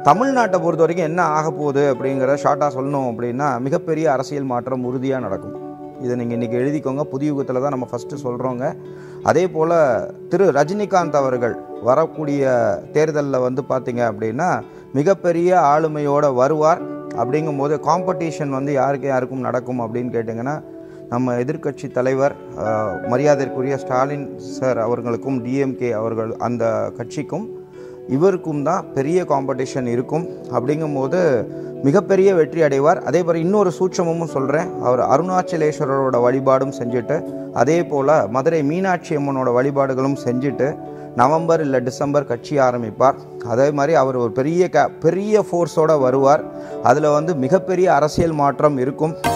தமிழ்நாட்டை பொறுத்த வரைக்கும் என்ன ஆக போகுது அப்படிங்கிற ஷார்ட்டாக சொல்லணும் அப்படின்னா மிகப்பெரிய அரசியல் மாற்றம் உறுதியாக நடக்கும் இதை நீங்கள் இன்றைக்கி எழுதிக்கோங்க புதிய யுகத்தில் தான் நம்ம ஃபஸ்ட்டு சொல்கிறோங்க அதே போல் திரு ரஜினிகாந்த் அவர்கள் வரக்கூடிய தேர்தலில் வந்து பார்த்தீங்க அப்படின்னா மிகப்பெரிய ஆளுமையோடு வருவார் அப்படிங்கும்போது காம்படிஷன் வந்து யாருக்கு யாருக்கும் நடக்கும் அப்படின்னு கேட்டிங்கன்னா நம்ம எதிர்க்கட்சி தலைவர் அஹ், மரியாதைக்குரிய ஸ்டாலின் சார் அவர்களுக்கும் டிஎம்கே அவர்கள் அந்த கட்சிக்கும் இவருக்கும் தான் பெரிய காம்படிஷன் இருக்கும் அப்படிங்கும்போது மிகப்பெரிய வெற்றி அடைவார் அதே போல் இன்னொரு சூட்சமும் சொல்கிறேன் அவர் அருணாச்சலேஸ்வரரோட வழிபாடும் செஞ்சுட்டு அதே போல் மதுரை மீனாட்சி அம்மனோட வழிபாடுகளும் செஞ்சுட்டு நவம்பர் இல்லை டிசம்பர் கட்சி ஆரம்பிப்பார் அதே மாதிரி அவர் ஒரு பெரிய க பெரிய ஃபோர்ஸோட வருவார் அதில் வந்து மிகப்பெரிய அரசியல் மாற்றம் இருக்கும்